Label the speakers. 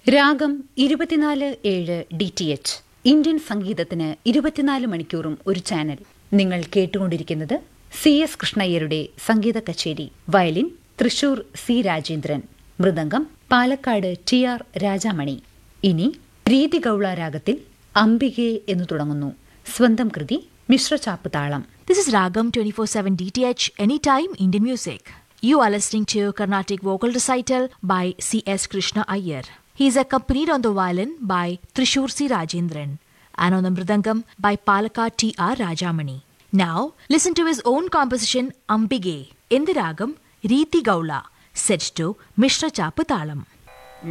Speaker 1: രാഗം ഇരുപത്തിനാല് ഏഴ് ഡി ടി എച്ച് ഇന്ത്യൻ സംഗീതത്തിന് ഇരുപത്തിനാല് മണിക്കൂറും ഒരു ചാനൽ നിങ്ങൾ കേട്ടുകൊണ്ടിരിക്കുന്നത് സി എസ് കൃഷ്ണയ്യരുടെ സംഗീത കച്ചേരി വയലിൻ തൃശൂർ സി രാജേന്ദ്രൻ മൃദംഗം പാലക്കാട് ടി ആർ രാജാമണി ഇനി രീതി ഗൌള രാഗത്തിൽ അംബികെ എന്നു തുടങ്ങുന്നു സ്വന്തം കൃതി മിശ്രചാപ്പ് താളം
Speaker 2: This is Ragam 24/7 DTH Anytime Indian Music. You are listening to Carnatic Vocal Recital by C.S. Krishna Iyer. He is accompanied on the violin by Trishur C. Rajendran and on the mridangam by Palaka T.R. Rajamani. Now, listen to his own composition Ambige in the Ragam Riti Gaula, set to Mishra Chapatalam.